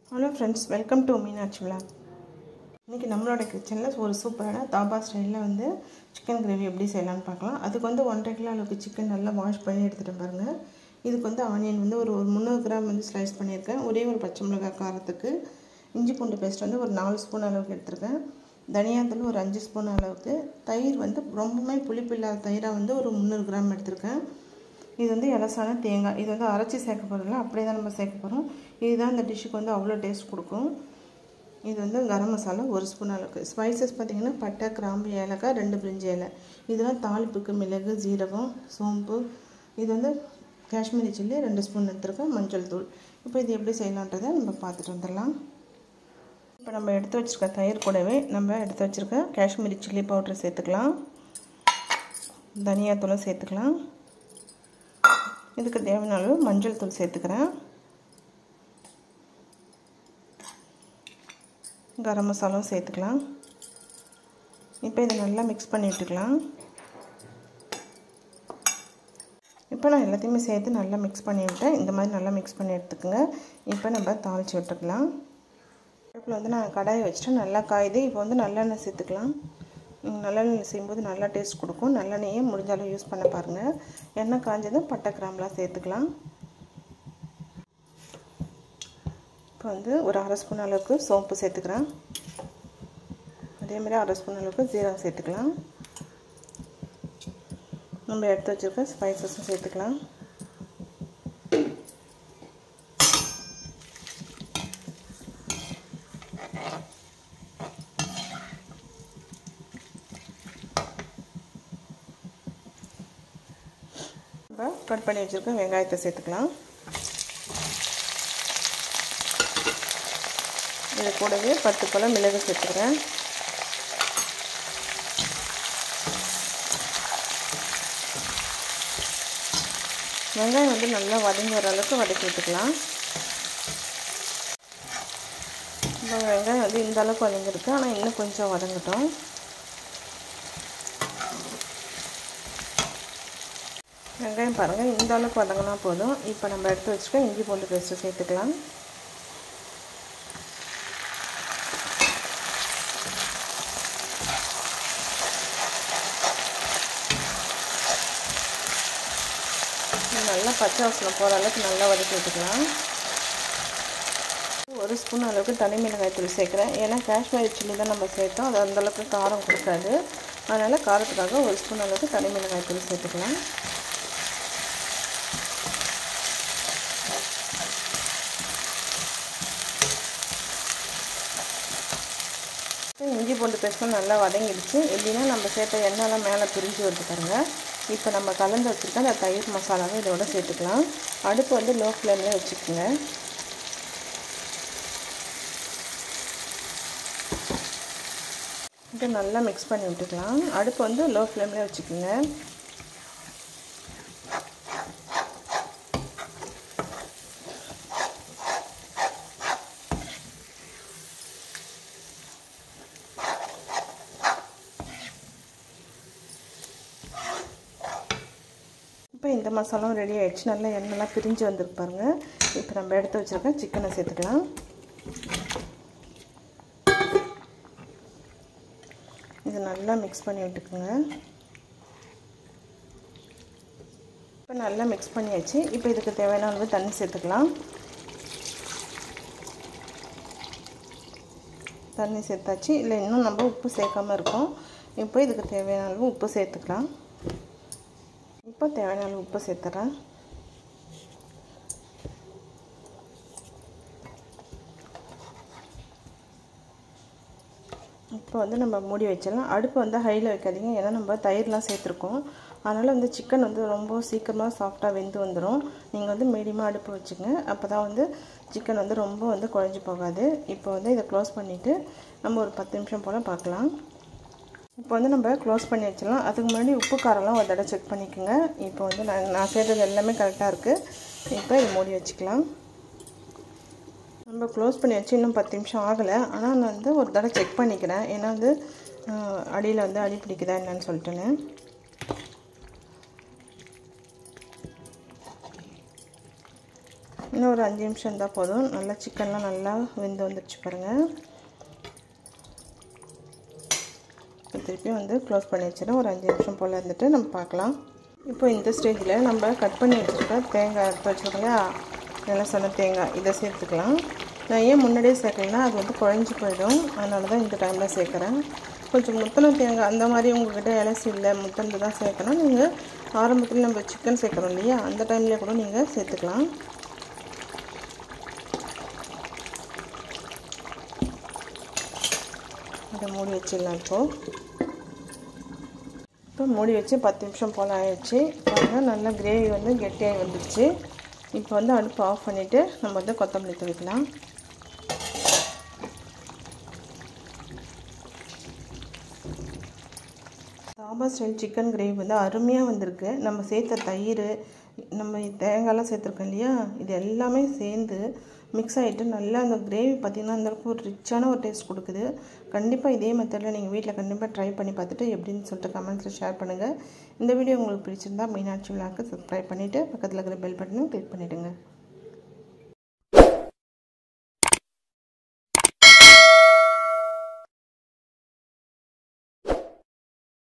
hello friends welcome to Meenakshi vlog இன்றைக்கி நம்மளோட கிச்சனில் ஒரு சூப்பரான தாபா ஸ்டைலில் வந்து சிக்கன் கிரேவி எப்படி செய்யலாம்னு பார்க்கலாம் அதுக்கு வந்து ஒன்றரை கிலோ அளவுக்கு சிக்கன் நல்லா வாஷ் பண்ணி எடுத்துகிட்டு பாருங்கள் இதுக்கு வந்து ஆனியன் வந்து ஒரு ஒரு முந்நூறு கிராம் வந்து ஸ்லைஸ் பண்ணியிருக்கேன் ஒரே ஒரு பச்சை மிளகாய் காரத்துக்கு இஞ்சி பூண்டு பேஸ்ட் வந்து ஒரு நாலு ஸ்பூன் அளவுக்கு எடுத்திருக்கேன் தனியாத்தூள் ஒரு அஞ்சு ஸ்பூன் அளவுக்கு தயிர் வந்து ரொம்பவுமே புளிப்பு இல்லாத தயிராக வந்து ஒரு முந்நூறு கிராம் எடுத்திருக்கேன் இது வந்து இலசான தேங்காய் இது வந்து அரைச்சி சேர்க்க போகிறதில்ல அப்படியே தான் நம்ம சேர்க்க போகிறோம் இதுதான் இந்த டிஷ்ஷுக்கு வந்து அவ்வளோ டேஸ்ட் கொடுக்கும் இது வந்து கரம் மசாலா ஒரு ஸ்பூன் அளவுக்கு ஸ்பைசஸ் பார்த்திங்கன்னா பட்டை கிராம்பு ஏலக்காய் ரெண்டு பிரிஞ்சி இலை இதெல்லாம் தாளிப்புக்கு மிளகு ஜீரகம் சோம்பு இது வந்து காஷ்மீரி சில்லி ரெண்டு ஸ்பூன் எடுத்துருக்கேன் மஞ்சள் தூள் இப்போ இது எப்படி செய்யலான்றதை நம்ம பார்த்துட்டு வந்துடலாம் இப்போ நம்ம எடுத்து வச்சுருக்க தயிர் கூடவே நம்ம எடுத்து வச்சுருக்க காஷ்மீரி சில்லி பவுட்ரு சேர்த்துக்கலாம் தனியாத்தூளும் சேர்த்துக்கலாம் இதுக்கு தேவையான அளவு மஞ்சள் தூள் சேர்த்துக்கிறேன் கரம் மசாலாவும் சேர்த்துக்கலாம் இப்போ இதை நல்லா மிக்ஸ் பண்ணி விட்டுக்கலாம் இப்போ நான் எல்லாத்தையுமே சேர்த்து நல்லா மிக்ஸ் பண்ணி விட்டேன் இந்த மாதிரி நல்லா மிக்ஸ் பண்ணி எடுத்துக்கோங்க இப்போ நம்ம தாளித்து விட்டுக்கலாம் அடுப்பில் வந்து நான் கடாயை வச்சுட்டு நல்லா காயுது இப்போ வந்து நல்லெண்ணெய் சேர்த்துக்கலாம் நல்லெண்ணெய் செய்யும்போது நல்லா டேஸ்ட் கொடுக்கும் நல்லெண்ணெயே முடிஞ்சாலும் யூஸ் பண்ண பாருங்கள் எண்ணெய் காஞ்சதும் பட்டை கிராம்பெலாம் சேர்த்துக்கலாம் இப்போ வந்து ஒரு அரை ஸ்பூன் அளவுக்கு சோம்பு சேர்த்துக்கிறேன் அதேமாதிரி அரை ஸ்பூன் அளவுக்கு ஜீரகம் சேர்த்துக்கலாம் நம்ம எடுத்து வச்சுருக்க ஸ்பைசஸும் சேர்த்துக்கலாம் இப்போ கட் பண்ணி வச்சுருக்க வெங்காயத்தை சேர்த்துக்கலாம் இது கூடவே பத்து பழம் மிளகு சேர்த்துக்கிறேன் வெங்காயம் வந்து நல்லா வதங்கி வர அளவுக்கு வதக்கி விட்டுக்கலாம் இப்போ வெங்காயம் வந்து இந்த அளவுக்கு வதங்கிருக்கு ஆனால் இன்னும் கொஞ்சம் வதங்கட்டும் வெங்காயம் பாருங்கள் இந்த அளவுக்கு வதங்கினா போதும் இப்போ நம்ம எடுத்து வச்சுக்க இஞ்சி பூண்டு பேஸ்ட்டு சேர்த்துக்கலாம் நல்லா பச்சை வாசனை போகிற அளவுக்கு நல்லா வதக்கி விட்டுக்கலாம் ஒரு ஸ்பூன் அளவுக்கு தனி மிளகாய் தூள் சேர்க்குறேன் ஏன்னா காஷ்மீரி சில்லி தான் நம்ம சேர்த்தோம் அது அந்தளவுக்கு காரம் கொடுக்காது அதனால் காரத்துக்காக ஒரு ஸ்பூன் அளவுக்கு தனி மிளகாய் தூள் சேர்த்துக்கலாம் இஞ்சி பூண்டு பேஸ்ட்டும் நல்லா வதங்கிடுச்சு எப்படின்னா நம்ம சேர்த்த எண்ணெய்லாம் மேலே பிரிஞ்சு வருது பாருங்கள் இப்போ நம்ம கலந்து வச்சுருக்க அந்த தயிர் மசாலாவை இதோட சேர்த்துக்கலாம் அடுப்பு வந்து லோ ஃப்ளேம்லேயே வச்சுக்கோங்க இது நல்லா மிக்ஸ் பண்ணி விட்டுக்கலாம் அடுப்பு வந்து லோ ஃப்ளேம்லேயே வச்சுக்கோங்க இப்போ இந்த மசாலாவும் ரெடி ஆகிடுச்சு நல்லா எண்ணெய்லாம் பிரிஞ்சு வந்துருக்கு பாருங்கள் இப்போ நம்ம எடுத்து வச்சுருக்க சிக்கனை சேர்த்துக்கலாம் இது நல்லா மிக்ஸ் பண்ணி விட்டுக்குங்க இப்போ நல்லா மிக்ஸ் பண்ணியாச்சு இப்போ இதுக்கு தேவையான அளவு தண்ணி சேர்த்துக்கலாம் தண்ணி சேர்த்தாச்சு இல்லை இன்னும் நம்ம உப்பு சேர்க்காமல் இருக்கோம் இப்போ இதுக்கு தேவையான அளவு உப்பு சேர்த்துக்கலாம் இப்போ தேவையான அளவு உப்பு சேர்த்துறேன் இப்போ வந்து நம்ம மூடி வச்சிடலாம் அடுப்பு வந்து ஹையில் வைக்காதீங்க ஏன்னா நம்ம தயிர்லாம் சேர்த்துருக்கோம் அதனால் வந்து சிக்கன் வந்து ரொம்ப சீக்கிரமாக சாஃப்டாக வெந்து வந்துடும் நீங்கள் வந்து மீடியமாக அடுப்பு வச்சுங்க அப்போ தான் வந்து சிக்கன் வந்து ரொம்ப வந்து குழஞ்சி போகாது இப்போ வந்து இதை க்ளோஸ் பண்ணிவிட்டு நம்ம ஒரு பத்து நிமிஷம் போல் பார்க்கலாம் இப்போ வந்து நம்ம க்ளோஸ் பண்ணி வச்சிடலாம் அதுக்கு முன்னாடி உப்பு காரம்லாம் ஒரு தடவை செக் பண்ணிக்கோங்க இப்போ வந்து நான் நான் செய்கிறது எல்லாமே கரெக்டாக இருக்குது இப்போ இது மூடி வச்சுக்கலாம் நம்ம க்ளோஸ் பண்ணி வச்சு இன்னும் பத்து நிமிஷம் ஆகலை ஆனால் நான் வந்து ஒரு தடவை செக் பண்ணிக்கிறேன் ஏன்னா வந்து அடியில் வந்து அடி பிடிக்குதா என்னன்னு சொல்லிட்டுன்னு இன்னும் ஒரு அஞ்சு நிமிஷம் இருந்தால் போதும் நல்லா சிக்கன்லாம் நல்லா வெந்து வந்துடுச்சு பாருங்கள் இப்போ திருப்பி வந்து க்ளோஸ் பண்ணி வச்சிடும் ஒரு அஞ்சு நிமிஷம் போல் இருந்துட்டு நம்ம பார்க்கலாம் இப்போ இந்த ஸ்டேஜில் நம்ம கட் பண்ணி வச்சுருக்க தேங்காய் எடுத்து வச்சுருக்கோம் இல்லையா நல்லா சொன்ன தேங்காய் இதை சேர்த்துக்கலாம் நான் ஏன் முன்னாடியே சேர்க்கலைன்னா அது வந்து குழஞ்சி போயிடும் அதனால தான் இந்த டைமில் சேர்க்குறேன் கொஞ்சம் முத்தின தேங்காய் அந்த மாதிரி உங்கள்கிட்ட இலசி இல்லை முத்தந்து தான் சேர்க்கணும் நீங்கள் ஆரம்பத்தில் நம்ம சிக்கன் சேர்க்குறோம் இல்லையா அந்த டைம்லேயே கூட நீங்கள் சேர்த்துக்கலாம் அதை மூடி வச்சிடலாம் இப்போது இப்போ மூடி வச்சு பத்து நிமிஷம் போல் ஆயிடுச்சு பாருங்கள் நல்லா கிரேவி வந்து கெட்டியாகி வந்துடுச்சு இப்போ வந்து அடுப்பு ஆஃப் பண்ணிவிட்டு நம்ம வந்து கொத்தமல்லி தூவிக்கலாம் தாபா ஸ்டைல் சிக்கன் கிரேவி வந்து அருமையாக வந்திருக்கு நம்ம சேர்த்த தயிர் நம்ம தேங்காய்லாம் சேர்த்துருக்கோம் இல்லையா இது எல்லாமே சேர்ந்து மிக்ஸ் ஆகிட்டு நல்லா அந்த கிரேவி பார்த்திங்கன்னா அந்தளவுக்கு ஒரு ரிச்சான ஒரு டேஸ்ட் கொடுக்குது கண்டிப்பாக இதே மெத்தடில் நீங்கள் வீட்டில் கண்டிப்பாக ட்ரை பண்ணி பார்த்துட்டு எப்படின்னு சொல்லிட்டு கமெண்ட்ஸில் ஷேர் பண்ணுங்கள் இந்த வீடியோ உங்களுக்கு பிடிச்சிருந்தா மீனாட்சி விழாக்கு சப்ஸ்கிரைப் பண்ணிவிட்டு பக்கத்தில் இருக்கிற பெல் பட்டனும் கிளிக் பண்ணிவிடுங்க